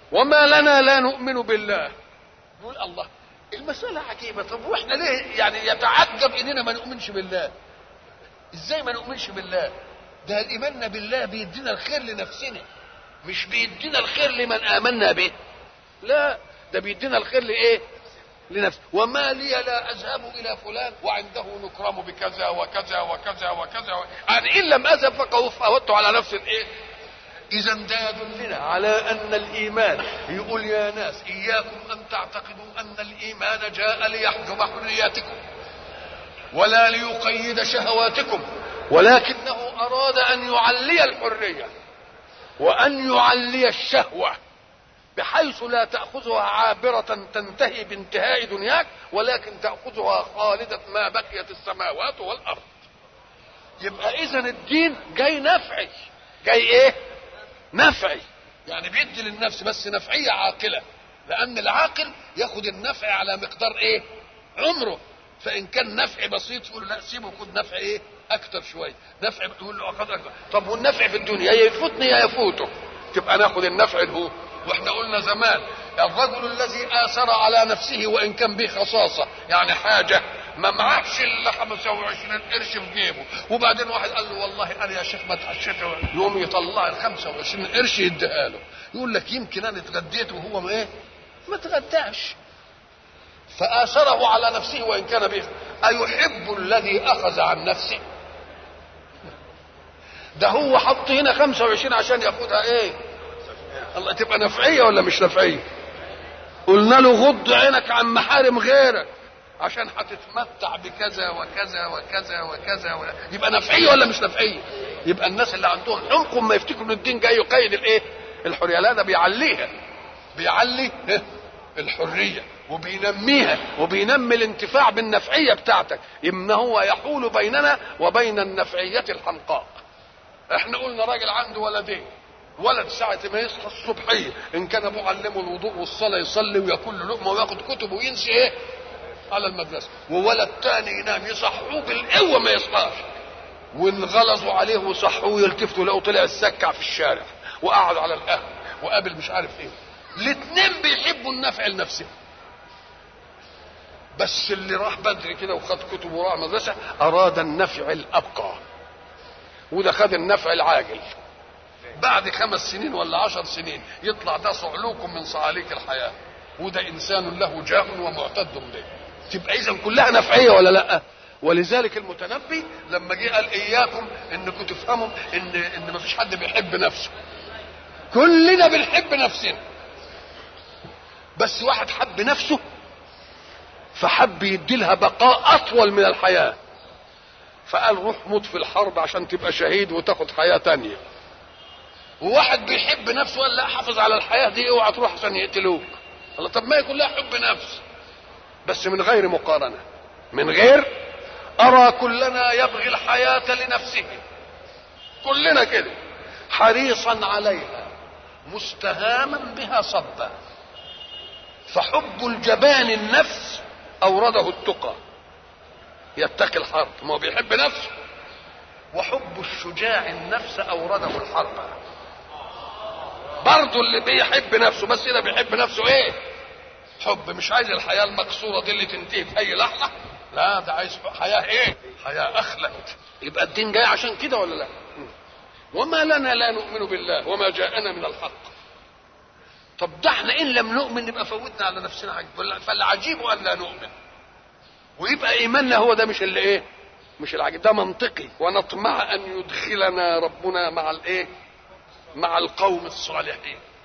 وما لنا لا نؤمن بالله يقول الله المسألة عجيبة طب واحنا ليه يعني يتعجب اننا ما نؤمنش بالله ازاي ما نؤمنش بالله ده ايماننا بالله بيدينا الخير لنفسنا مش بيدينا الخير لمن امنا به لا ده بيدينا الخير لايه لنفسه وما لي لا اذهب الى فلان وعنده نكرم بكذا وكذا وكذا وكذا و... يعني ان لم اذهب فقد فوتت على نفس الايه اذا ده يدلنا على ان الايمان يقول يا ناس اياكم ان تعتقدوا ان الايمان جاء ليحجب حرياتكم ولا ليقيد شهواتكم ولكنه اراد ان يعلي الحريه وان يعلي الشهوه بحيث لا تاخذها عابره تنتهي بانتهاء دنياك ولكن تاخذها خالده ما بقيت السماوات والارض يبقى اذا الدين جاي نفعي جاي ايه نفعي يعني بيدي للنفس بس نفعيه عاقله لان العاقل ياخد النفع على مقدار ايه عمره فان كان نفع بسيط يقول لا سيبه خد نفع ايه اكتر شويه نفع يقول له اخذ اكتر طب والنفع في الدنيا يا يفوتني يا يفوته تبقى ناخد النفع اللي هو واحنا قلنا زمان الرجل الذي اثر على نفسه وان كان به خصاصه يعني حاجه ما معهش الا 25 قرش في جيبه وبعدين واحد قال له والله انا يا شيخ ما اتعشيت يقوم يطلع ال 25 قرش يديها له يقول لك يمكن انا اتغديت وهو ما ايه ما اتغداش فآثره على نفسه وإن كان به أيحب الذي أخذ عن نفسه ده هو حط هنا 25 عشان ياخدها ايه الله تبقى نفعيه ولا مش نفعيه قلنا له غض عينك عن محارم غيرك عشان هتتمتع بكذا وكذا وكذا وكذا و... يبقى نفعيه ولا مش نفعيه يبقى الناس اللي عندهم حمق ما يفتكروا ان الدين جاي يقيد الايه الحريه لا ده بيعليها بيعلي الحريه وبينميها وبينمي الانتفاع بالنفعيه بتاعتك ان هو يحول بيننا وبين النفعيه الحمقاء احنا قلنا راجل عنده ولدين ولد ساعة ما يصحى الصبحية إن كان أبوه علمه الوضوء والصلاة يصلي وياكل له لقمة وياخد كتب وينسي إيه؟ على المدرسة وولد تاني ينام يصحوه بالقوة ما يصحاش وانغلظوا عليه وصحوه يلتفتوا لقوا طلع السكع في الشارع وقعد على القهوة وقابل مش عارف إيه الاثنين بيحبوا النفع لنفسهم بس اللي راح بدري كده وخد كتب وراح مدرسة أراد النفع الأبقى وده خد النفع العاجل بعد خمس سنين ولا عشر سنين يطلع ده صعلوك من صعاليك الحياة وده إنسان له جاه ومعتد به تبقى إذا كلها نفعية ولا لأ ولذلك المتنبي لما جه قال إياكم إنكم تفهموا إن إن مفيش حد بيحب نفسه كلنا بنحب نفسنا بس واحد حب نفسه فحب يديلها بقاء أطول من الحياة فقال روح موت في الحرب عشان تبقى شهيد وتاخد حياة تانية وواحد بيحب نفسه قال لا حافظ على الحياه دي اوعى تروح عشان يقتلوك الله طب ما يكون لها حب نفس بس من غير مقارنه من غير ارى كلنا يبغي الحياه لنفسه كلنا كده حريصا عليها مستهاما بها صبا فحب الجبان النفس اورده التقى يتقي الحرب ما هو بيحب نفسه وحب الشجاع النفس اورده الحرب برضه اللي بيحب نفسه بس ده بيحب نفسه ايه حب مش عايز الحياه المكسوره دي اللي تنتهي في اي لحظه لا ده عايز حياه ايه حياه اخلد يبقى الدين جاي عشان كده ولا لا وما لنا لا نؤمن بالله وما جاءنا من الحق طب ده احنا ان لم نؤمن نبقى فوتنا على نفسنا عجب فالعجيب ان لا نؤمن ويبقى ايماننا هو ده مش اللي ايه مش العجيب ده منطقي ونطمع ان يدخلنا ربنا مع الايه مع القوم الصالحين